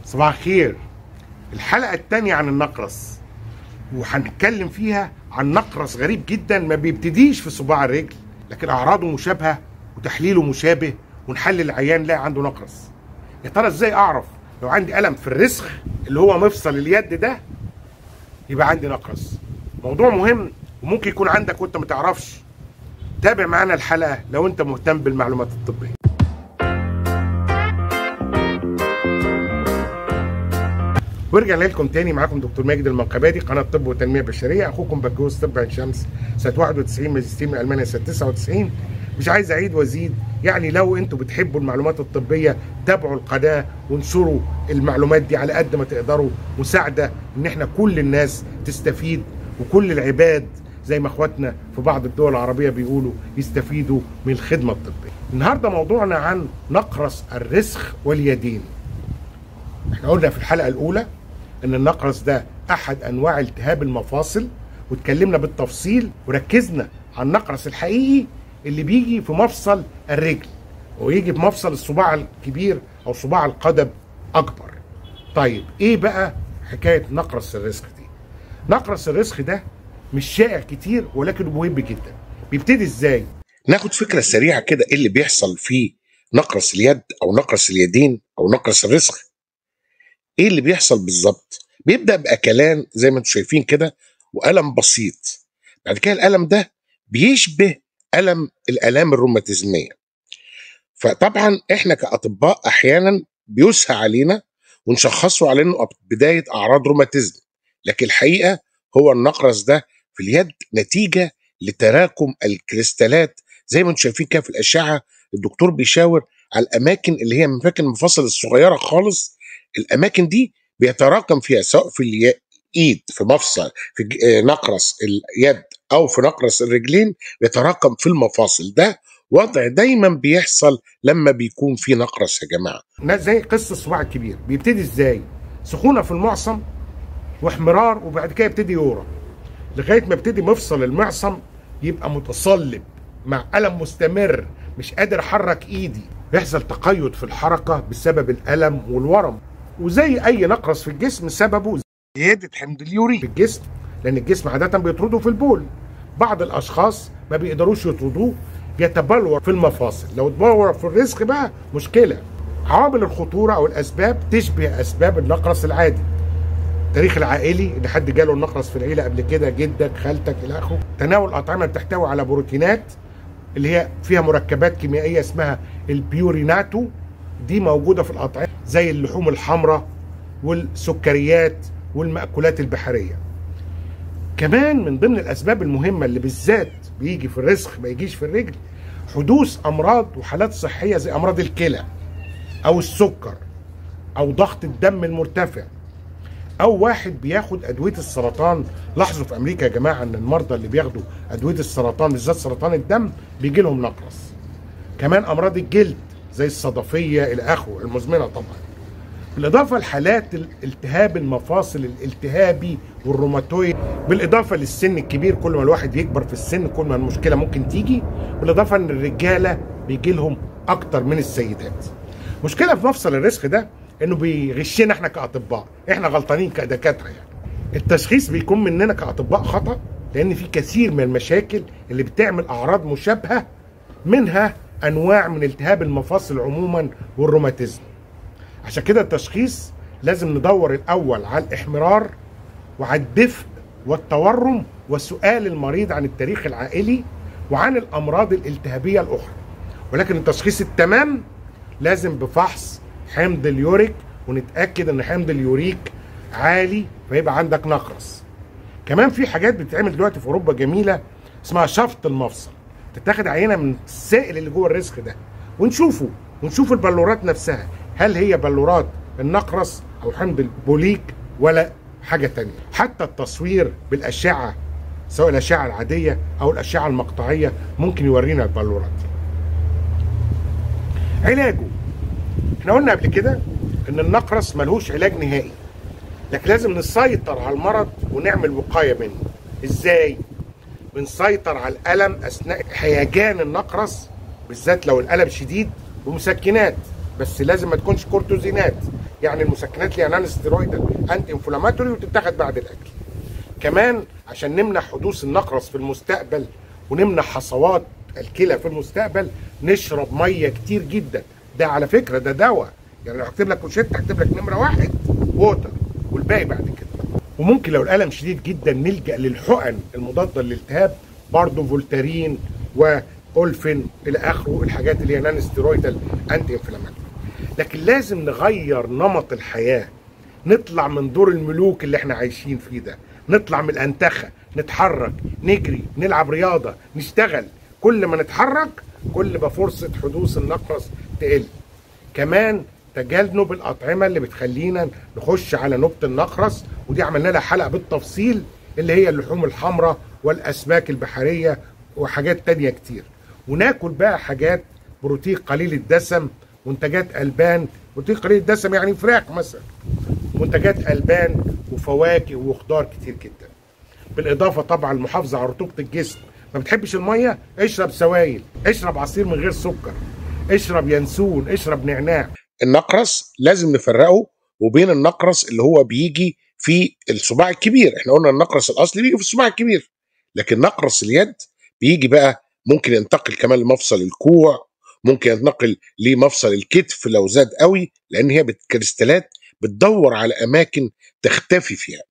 صباح الخير الحلقة التانية عن النقرس وهنتكلم فيها عن نقرس غريب جدا ما بيبتديش في صباع الرجل لكن أعراضه مشابهة وتحليله مشابه ونحلل العيان لا عنده نقرس يا ترى ازاي أعرف لو عندي ألم في الرسخ اللي هو مفصل اليد ده يبقى عندي نقرس موضوع مهم وممكن يكون عندك وانت ما تعرفش تابع معانا الحلقة لو انت مهتم بالمعلومات الطبية ورجعنا لكم تاني معاكم دكتور ماجد المنقبادي قناه طب وتنميه بشريه اخوكم بكالوريوس طب عين شمس سنه 91 ماجستير من المانيا سنه 99 مش عايز اعيد وازيد يعني لو انتوا بتحبوا المعلومات الطبيه تابعوا القناه وانشروا المعلومات دي على قد ما تقدروا مساعده ان احنا كل الناس تستفيد وكل العباد زي ما اخواتنا في بعض الدول العربيه بيقولوا يستفيدوا من الخدمه الطبيه. النهارده موضوعنا عن نقرس الرسخ واليدين. احنا قلنا في الحلقه الاولى ان النقرس ده احد انواع التهاب المفاصل واتكلمنا بالتفصيل وركزنا على النقرس الحقيقي اللي بيجي في مفصل الرجل ويجي في مفصل الصباع الكبير او صباع القدم اكبر طيب ايه بقى حكايه نقرس الرسخ دي نقرس الرسخ ده مش شائع كتير ولكنه مهم جدا بيبتدي ازاي ناخد فكره سريعه كده ايه اللي بيحصل في نقرس اليد او نقرس اليدين او نقرس الرسخ ايه اللي بيحصل بالظبط بيبدا باكلان زي ما انتم شايفين كده والم بسيط بعد كده الالم ده بيشبه الم الالام الروماتيزميه فطبعا احنا كاطباء احيانا بيسهى علينا ونشخصه على انه بدايه اعراض روماتيزم لكن الحقيقه هو النقرس ده في اليد نتيجه لتراكم الكريستالات زي ما انتم شايفين كده في الاشعه الدكتور بيشاور على الاماكن اللي هي اماكن المفاصل الصغيره خالص الاماكن دي بيتراكم فيها سواء في الايد في مفصل في نقرس اليد او في نقرس الرجلين بيتراكم في المفاصل ده وضع دايما بيحصل لما بيكون في نقرس يا جماعه زي قصه الصباع الكبير بيبتدي ازاي سخونه في المعصم واحمرار وبعد كده يبتدي يورم لغايه ما يبتدي مفصل المعصم يبقى متصلب مع الم مستمر مش قادر احرك ايدي بيحصل تقيد في الحركه بسبب الالم والورم وزي اي نقرس في الجسم سببه زياده حمض اليوريك في الجسم لان الجسم عاده بيطرده في البول بعض الاشخاص ما بيقدروش يطردوه يتبلور في المفاصل لو اتبلور في الرزق بقى مشكله عوامل الخطوره او الاسباب تشبه اسباب النقرس العادي التاريخ العائلي ان حد جاله النقرس في العيله قبل كده جدك خالتك الى اخره تناول اطعمه بتحتوي على بروتينات اللي هي فيها مركبات كيميائيه اسمها البيوريناتو دي موجوده في الاطعمه زي اللحوم الحمراء والسكريات والمأكولات البحريه كمان من ضمن الاسباب المهمه اللي بالذات بيجي في الرزق ما يجيش في الرجل حدوث امراض وحالات صحيه زي امراض الكلى او السكر او ضغط الدم المرتفع او واحد بياخد ادويه السرطان لاحظوا في امريكا يا جماعه ان المرضى اللي بياخدوا ادويه السرطان بالذات سرطان الدم بيجي لهم نقرس كمان امراض الجلد زي الصدفيه الى اخره المزمنه طبعا بالاضافه لحالات الالتهاب المفاصل الالتهابي والروماتويد بالاضافه للسن الكبير كل ما الواحد يكبر في السن كل ما المشكله ممكن تيجي بالاضافه ان الرجاله بيجي لهم اكتر من السيدات مشكله في مفصل الرزق ده انه بيغشنا احنا كاطباء احنا غلطانين كدكاتره يعني التشخيص بيكون مننا كاطباء خطا لان في كثير من المشاكل اللي بتعمل اعراض مشابهه منها انواع من التهاب المفاصل عموما والروماتيزم عشان كده التشخيص لازم ندور الاول على الاحمرار وعلى الدفء والتورم وسؤال المريض عن التاريخ العائلي وعن الامراض الالتهابيه الاخرى ولكن التشخيص التمام لازم بفحص حمض اليوريك ونتاكد ان حمض اليوريك عالي فيبقى عندك نقرس كمان في حاجات بتتعمل دلوقتي في اوروبا جميله اسمها شفط المفصل تتاخد عينه من السائل اللي جوه الرزق ده ونشوفه ونشوف البلورات نفسها هل هي بلورات النقرس او حمض البوليك ولا حاجه تانية حتى التصوير بالاشعه سواء الاشعه العاديه او الاشعه المقطعيه ممكن يورينا البلورات علاجه احنا قلنا قبل كده ان النقرس ملهوش علاج نهائي لكن لازم نسيطر على المرض ونعمل وقايه منه ازاي بنسيطر على الالم اثناء هيجان النقرس بالذات لو الالم شديد بمسكنات بس لازم ما تكونش كورتوزينات يعني المسكنات ليها نان ستيرويدال انتي انفلاماتوري وتتاخد بعد الاكل كمان عشان نمنع حدوث النقرس في المستقبل ونمنع حصوات الكلى في المستقبل نشرب ميه كتير جدا ده على فكره ده دواء يعني لو هكتب لك روشته هكتب لك نمره واحد ووتر والباقي بعد كده وممكن لو الالم شديد جدا نلجا للحقن المضاده للالتهاب برضه فولتارين واولفين الى اخره الحاجات اللي هي نان ستيرويدال انتي انفلاماتوري لكن لازم نغير نمط الحياه نطلع من دور الملوك اللي احنا عايشين فيه ده نطلع من الانتخه نتحرك نجري نلعب رياضه نشتغل كل ما نتحرك كل ما فرصه حدوث النقرس تقل كمان تجنب الاطعمه اللي بتخلينا نخش على نبض النقرس ودي عملنا لها حلقه بالتفصيل اللي هي اللحوم الحمراء والاسماك البحريه وحاجات تانية كتير وناكل بقى حاجات بروتين قليل الدسم منتجات البان بروتين قليل الدسم يعني فراخ مثلا منتجات البان وفواكه وخضار كتير جدا بالاضافه طبعا المحافظه على رطوبه الجسم ما بتحبش الميه اشرب سوائل اشرب عصير من غير سكر اشرب ينسون اشرب نعناع النقرس لازم نفرقه وبين النقرس اللي هو بيجي في الصباع الكبير احنا قلنا النقرس الاصلي بيجي في الصباع الكبير لكن نقرس اليد بيجي بقى ممكن ينتقل كمان لمفصل الكوع ممكن ينتقل لمفصل الكتف لو زاد قوي لان هي كريستالات بتدور على اماكن تختفي فيها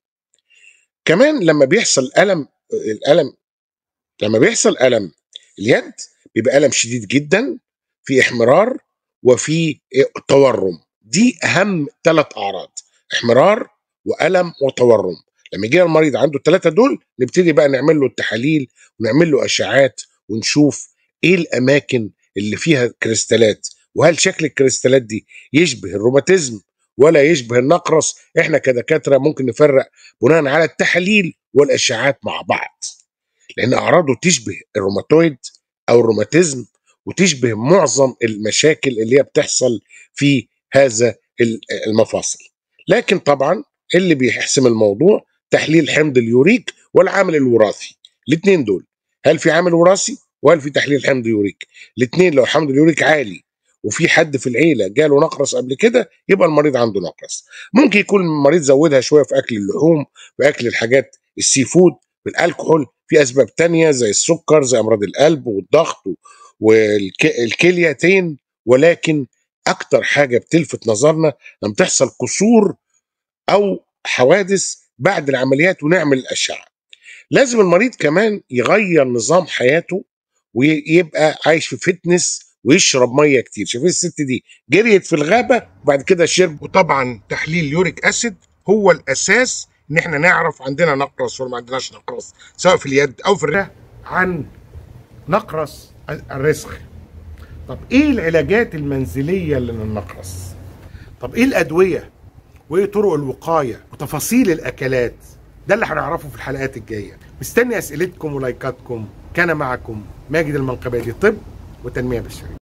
كمان لما بيحصل الم الالم لما بيحصل الم اليد بيبقى الم شديد جدا في احمرار وفي تورم دي اهم ثلاث اعراض احمرار والم وتورم لما يجي المريض عنده الثلاثه دول نبتدي بقى نعمل له التحاليل ونعمل له اشعات ونشوف ايه الاماكن اللي فيها كريستالات وهل شكل الكريستالات دي يشبه الروماتيزم ولا يشبه النقرس احنا كدكاتره ممكن نفرق بناء على التحاليل والاشعات مع بعض لان اعراضه تشبه الروماتويد او الروماتيزم وتشبه معظم المشاكل اللي هي بتحصل في هذا المفاصل لكن طبعا اللي بيحسم الموضوع تحليل حمض اليوريك والعامل الوراثي الاثنين دول هل في عامل وراثي وهل في تحليل حمض يوريك الاثنين لو حمض اليوريك عالي وفي حد في العيله جاله نقرس قبل كده يبقى المريض عنده نقرس ممكن يكون المريض زودها شويه في اكل اللحوم في اكل الحاجات السي فود في الالكحول في اسباب تانية زي السكر زي امراض القلب والضغط والكليتين ولكن اكتر حاجه بتلفت نظرنا لما تحصل كسور او حوادث بعد العمليات ونعمل الاشعه لازم المريض كمان يغير نظام حياته ويبقى عايش في فتنس ويشرب ميه كتير شايفين الست دي جريت في الغابه وبعد كده شرب وطبعا تحليل يوريك اسيد هو الاساس ان احنا نعرف عندنا نقرس ولا ما عندناش نقرس سواء في اليد او في الرئه عن نقرس الرسخ طب ايه العلاجات المنزليه للنقرس طب ايه الادويه وايه طرق الوقايه وتفاصيل الاكلات ده اللي هنعرفه في الحلقات الجايه مستني اسئلتكم ولايكاتكم كان معكم ماجد المنقبادي طب وتنميه بشريه